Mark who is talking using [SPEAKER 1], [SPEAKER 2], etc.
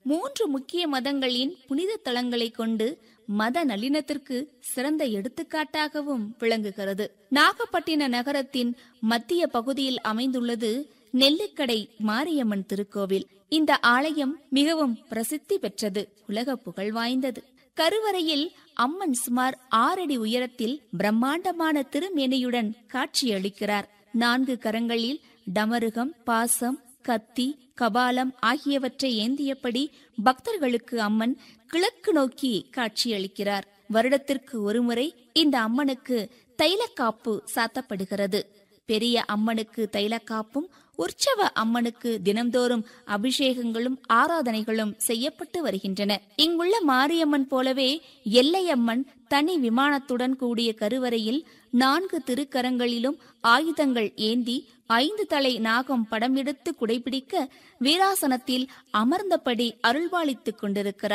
[SPEAKER 1] மூன்று முக்கிய மதங்களின் புனித தலங்களை கொண்டு மத நல்லிணத்திற்கு சிறந்த எடுத்துக்காட்டாகவும் விளங்குகிறது நாகப்பட்டின நகரத்தின் மத்திய பகுதியில் அமைந்துள்ளது நெல்லிக்கடை மாரியம்மன் திருக்கோவில் இந்த ஆலயம் மிகவும் பிரசித்தி பெற்றது உலக புகழ் வாய்ந்தது கருவறையில் அம்மன் சுமார் ஆறடி உயரத்தில் பிரம்மாண்டமான திருமேனியுடன் காட்சியளிக்கிறார் நான்கு கரங்களில் டமருகம் பாசம் கத்தி கபாலம் ஆகியவற்றை ஏந்தியபடி பக்தர்களுக்கு அம்மன் கிழக்கு நோக்கி காட்சியளிக்கிறார் வருடத்திற்கு ஒருமுறை இந்த அம்மனுக்கு தைலக்காப்பு சாத்தப்படுகிறது பெரிய அம்மனுக்கு தைலக்காப்பும் உற்சவ அம்மனுக்கு தினம்தோறும் அபிஷேகங்களும் ஆராதனைகளும் செய்யப்பட்டு வருகின்றன இங்குள்ள மாரியம்மன் போலவே எல்லையம்மன் தனி விமானத்துடன் கூடிய கருவறையில் நான்கு திருக்கரங்களிலும் ஆயுதங்கள் ஏந்தி ஐந்து தலை நாகம் படம் எடுத்து குடைபிடிக்க வீராசனத்தில் அமர்ந்தபடி அருள்பாலித்துக் கொண்டிருக்கிறார்